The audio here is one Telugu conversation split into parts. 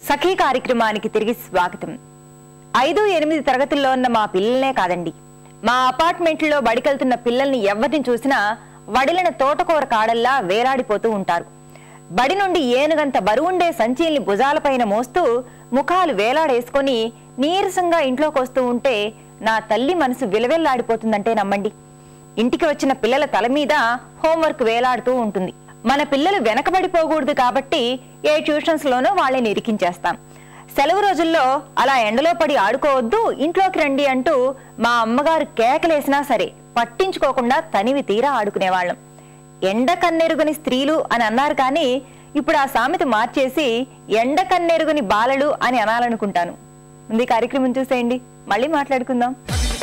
సఖీ కార్యక్రమానికి తిరిగి స్వాగతం ఐదు ఎనిమిది తరగతుల్లో ఉన్న మా పిల్లలనే కాదండి మా అపార్ట్మెంట్లో బడికెళ్తున్న పిల్లల్ని ఎవరిని చూసినా వడిలిన తోటకూర కాడల్లా వేలాడిపోతూ ఉంటారు బడి నుండి ఏనుగంత బరువుండే సంచీల్ని భుజాలపైన మోస్తూ ముఖాలు వేలాడేసుకొని నీరసంగా ఇంట్లోకి వస్తూ ఉంటే నా తల్లి మనసు విలవెల్లాడిపోతుందంటే నమ్మండి ఇంటికి వచ్చిన పిల్లల తల మీద హోంవర్క్ వేలాడుతూ ఉంటుంది మన పిల్లలు వెనకబడిపోకూడదు కాబట్టి ఏ ట్యూషన్స్ లోనో వాళ్ళని ఇరికించేస్తాం సెలవు రోజుల్లో అలా ఎండలో పడి ఆడుకోవద్దు ఇంట్లోకి రండి అంటూ మా అమ్మగారు కేకలేసినా సరే పట్టించుకోకుండా తనివి తీరా ఆడుకునేవాళ్ళం ఎండ కన్నెరుగుని స్త్రీలు అని అన్నారు కానీ ఇప్పుడు ఆ సామెత మార్చేసి ఎండ కన్నెరుగుని బాలలు అని అనాలనుకుంటాను ముందు ఈ కార్యక్రమం చూసేయండి మళ్ళీ మాట్లాడుకుందాం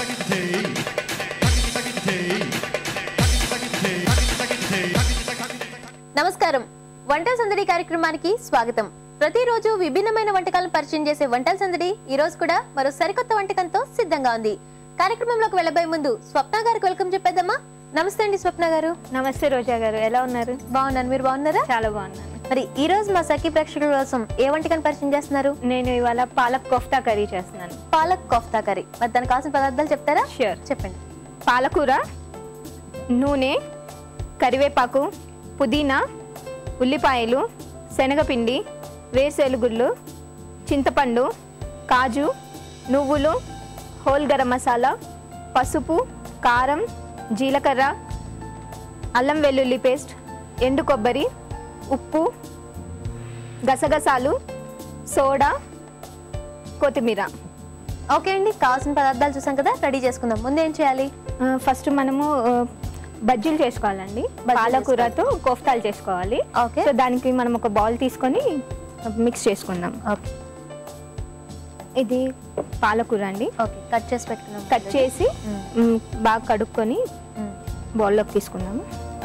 నమస్కారం వంటల సందడి కార్యక్రమానికి స్వాగతం ప్రతిరోజు విభిన్నమైన వంటకాలను పరిచయం చేసే వంటల సందడి ఈ రోజు కూడా మరో సరికొత్త వంటకంతో సిద్ధంగా ఉంది కార్యక్రమంలోకి వెళ్ళబోయే ముందు స్వప్న గారికి వెల్కమ్ చెప్పేద్దామా నమస్తే అండి స్వప్న గారు నమస్తే రోజా గారు ఎలా ఉన్నారు బాగున్నాను మీరు బాగున్నారా చాలా బాగున్నాను మరి ఈ రోజు మా సఖీ ప్రేక్షకుల కోసం ఏ వంటకాన్ని పరిచయం చేస్తున్నారు నేను ఇవాళ పాలక్ కోఫ్తా కర్రీ చేస్తున్నాను పాలక్ కోఫ్తా కర్రీ మరి దానికి కావాల్సిన పదార్థాలు చెప్తారా ష్యూర్ చెప్పండి పాలకూర నూనె కరివేపాకు పుదీనా ఉల్లిపాయలు శనగపిండి వేరుశెలుగుళ్ళు చింతపండు కాజు నువ్వులు హోల్ గరం మసాలా పసుపు కారం జీలకర్ర అల్లం వెల్లుల్లి పేస్ట్ ఎండు కొబ్బరి ఉప్పు గసగసాలు సోడా కొత్తిమీర ఓకే అండి కావాల్సిన పదార్థాలు చూసాం కదా రెడీ చేసుకుందాం ముందు ఏం చేయాలి ఆ, ఫస్ట్ మనము ఆ, బజ్జీలు చేసుకోవాలండి బజ్జీలు పాలకూరతో కోఫ్తాలు చేసుకోవాలి ఓకే సో దానికి మనం ఒక బౌల్ తీసుకొని మిక్స్ చేసుకుందాం ఓకే ఇది పాలకూర అండి ఓకే కట్ చేసి పెట్టుకున్నాం కట్ చేసి మ్మ్. మ్, బాగా కడుక్కొని మ్మ్. బౌల్లోకి తీసుకుందాము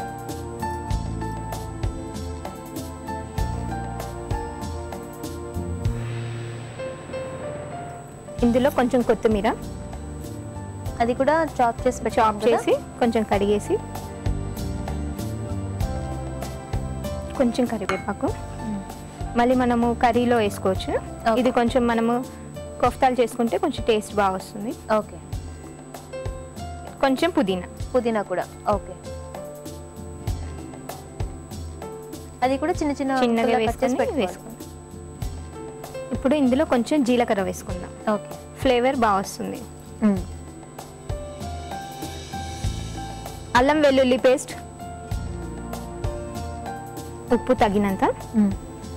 ఇందులో కొంచెం కొత్తిమీర అది కూడా చాప్ చేసి చాప్ పెట్టుకున్నాం కదా? చేసి కొంచెం కడిగేసి కొంచెం కరివేపాకు మ్మ్. మళ్ళీ మనము కర్రీలో వేసుకోవచ్చు Okay. ఇది కొంచెం మనము కోఫ్తాలు చేసుకుంటే కొంచెం టేస్ట్ బాగా వస్తుంది ఓకే కొంచెం పుదీనా పుదీనా కూడా ఓకే అది కూడా చిన్న చిన్న చిన్నగా ముక్కలుగా కట్ చేసి వేసుకొని పెట్టుకోవాలి. వేసుకుందాం ఇప్పుడు ఇందులో కొంచెం జీలకర్ర వేసుకుందాం ఓకే ఫ్లేవర్ బాగా వస్తుంది మ్మ్. అల్లం వెల్లుల్లి పేస్ట్ ఉప్పు తగినంత మ్మ్.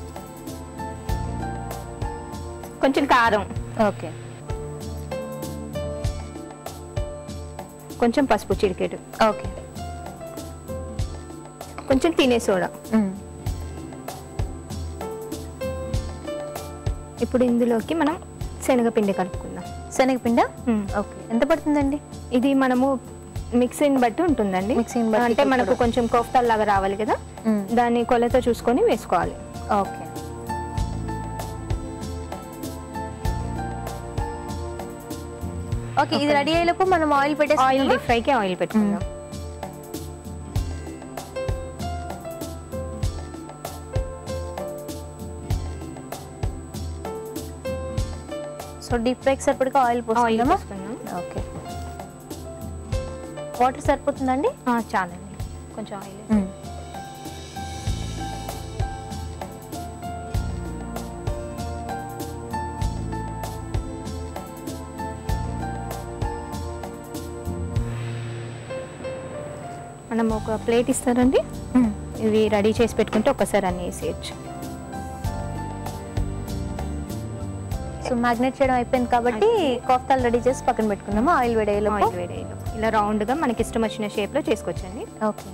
కొంచెం కారం ఓకే కొంచెం పసుపు చిటికెడు ఓకే కొంచెం తినే సోడా మ్మ్. ఇప్పుడు ఇందులోకి మనం శనగపిండి కలుపుకుందాం శనగపిండ మ్మ్. ఓకే ఎంత పడుతుందండి ఇది మనము మిక్సింగ్ బట్టి ఉంటుందండి మిక్సింగ్ బట్టి అంటే మనకు ఇప్పుడు. కొంచెం కోఫ్తాల్ లాగా రావాలి కదా మ్మ్. దాన్ని కొలత చూసుకొని వేసుకోవాలి ఓకే ఓకే ఇది రెడీ అయ్యేలోపు మనం ఆయిల్ ఆయిల్ పెట్టేసి డీప్ ఫ్రైకి ఆయిల్ పెట్టుకుందాం సో డీప్ ఫ్రైకి సరిపడగా ఆయిల్ ఆయిల్ పోసుకుందామా పోసుకుందాం ఓకే వాటర్ సరిపోతుందండి ఆ, చాలండి కొంచెం ఆయిల్ వేసి. మనం ఒక ప్లేట్ ఇస్తారండి ఇవి రెడీ చేసి పెట్టుకుంటే ఒకసారి అన్ని వేసేయచ్చు సో మ్యాగ్నెట్ చేయడం అయిపోయింది కాబట్టి కోఫ్తాలు రెడీ చేసి పక్కన పెట్టుకున్నాము ఆయిల్ వేడేలోపు ఆయిల్ వేడేయాలి ఇలా రౌండ్గా మనకి ఇష్టం వచ్చిన షేప్లో చేసుకోవచ్చండి ఓకే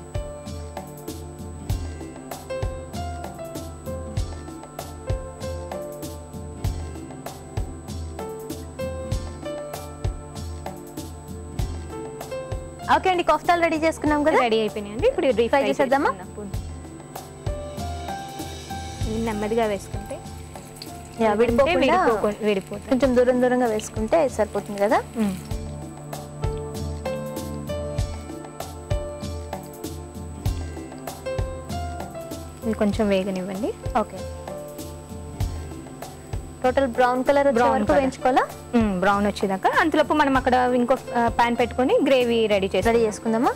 ఓకే అండి కోఫ్తాలు రెడీ చేసుకున్నాం కదా రెడీ అయిపోయినాయండి ఇప్పుడు డీప్ Fry ఫ్రై చేసేద్దామా? చేసుకుందాం. ఇది నెమ్మదిగా వేసుకుంటే యా, ఉంటే విడిపోకుండా విడిపోకు- విడిపోతుంది కొంచెం దూరం దూరంగా వేసుకుంటే సరిపోతుంది కదా ఉమ్. ఇది కొంచెం వేగనివ్వండి ఓకే టోటల్ బ్రౌన్ కలర్ వచ్చే Brown వరకు colour. వేయించుకోవాలా బ్రౌన్ వచ్చేదాకా అంతలోపు మనం అక్కడ ఇంకో ప్యాన్ పెట్టుకొని గ్రేవీ రెడీ చేసి రెడీ చేసుకుందామా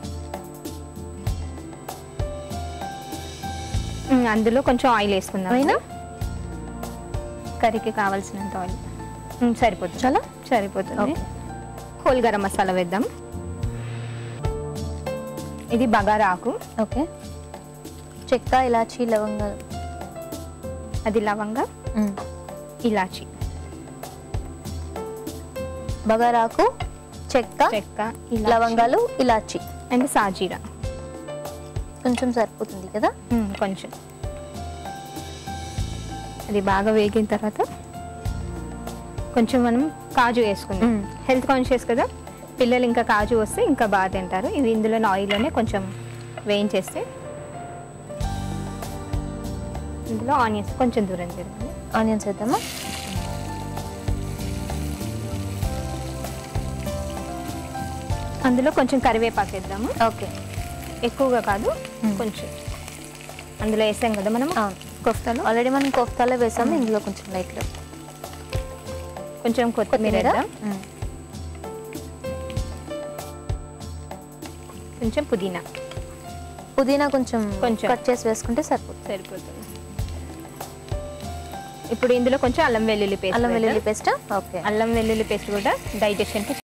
అందులో కొంచెం ఆయిల్ వేసుకుందాం అయినా కర్రీకి కావాల్సినంత ఆయిల్ సరిపోతుంది చాలా సరిపోతుంది Okay. హోల్ గరం మసాలా వేద్దాం ఇది బగారా ఆకు ఓకే చెక్క ఇలాచి లవంగాలు అది లవంగా మ్మ్. ఇలాచి బగారాకు చెక్క చెక్క లవంగాలు ఇలాచి అండ్ సాజీరా కొంచెం సరిపోతుంది కదా మ్మ్, కొంచెం అది బాగా వేగిన తర్వాత కొంచెం మనం కాజు వేసుకుందాం మ్మ్. హెల్త్ కాన్షియస్ కదా పిల్లలు ఇంకా కాజు వస్తే ఇంకా బాగా తింటారు ఇవి ఇందులో ఆయిల్లోనే కొంచెం వేయించేస్తే ఇందులో ఆనియన్స్ కొంచెం దూరం తిరగండి ఆనియన్స్ వేద్దామా అందులో కొంచెం కరివేపాకు వేద్దాము ఓకే ఎక్కువగా కాదు మ్మ్. కొంచెం అందులో వేసాం కదా మనం అవును కొఫ్తాలో ఆల్రెడీ మనం కోఫ్తాలో వేసాము ఇందులో కొంచెం లైట్గా కొంచెం కొత్తిమీర వేద్దాం కొంచెం పుదీనా పుదీనా కొంచెం కొంచెం. కట్ చేసి వేసుకుంటే సరిపోతుంది సరిపోతుంది ఇప్పుడు ఇందులో కొంచెం అల్లం వెల్లుల్లి పేస్ట్ అల్లం వెల్లుల్లి పేస్ట్ ఓకే అల్లం వెల్లుల్లి పేస్ట్ కూడా డైజెషన్కి